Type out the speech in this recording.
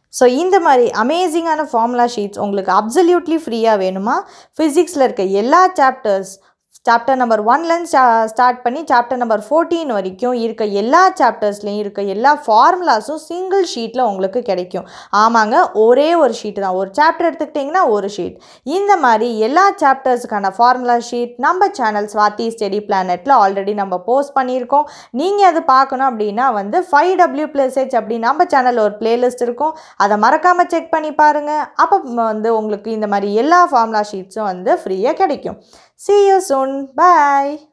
So இந்த மாதிரி அமேசிங்கான ஃபார்முலா ஷீட்ஸ் உங்களுக்கு அப்சல்யூட்லி ஃப்ரீயாக வேணுமா ஃபிசிக்ஸில் இருக்க எல்லா சாப்டர்ஸ் சாப்டர் நம்பர் ஒன்லேருந்து ஸ்டா ஸ்டார்ட் பண்ணி சாப்டர் நம்பர் ஃபோர்டீன் வரைக்கும் இருக்க எல்லா சாப்டர்ஸ்லேயும் இருக்க எல்லா ஃபார்முலாஸும் சிங்கிள் ஷீட்டில் உங்களுக்கு கிடைக்கும் ஆமாங்க ஒரே ஒரு ஷீட் தான் ஒரு சாப்டர் எடுத்துக்கிட்டிங்கன்னா ஒரு ஷீட் இந்த மாதிரி எல்லா சாப்டர்ஸுக்கான ஃபார்முலா ஷீட் நம்ம சேனல் ஸ்வாதி ஸ்டடி பிளானெட்டில் ஆல்ரெடி நம்ம போஸ்ட் பண்ணியிருக்கோம் நீங்கள் அது பார்க்கணும் அப்படின்னா வந்து ஃபைவ் டபிள்யூ ப்ளஸ் ஹெச் அப்படி நம்ம சேனலில் ஒரு பிளேலிஸ்ட் இருக்கும் அதை மறக்காமல் செக் பண்ணி பாருங்கள் அப்போ வந்து உங்களுக்கு இந்த மாதிரி எல்லா ஃபார்முலா ஷீட்ஸும் வந்து ஃப்ரீயாக கிடைக்கும் See you soon. Bye.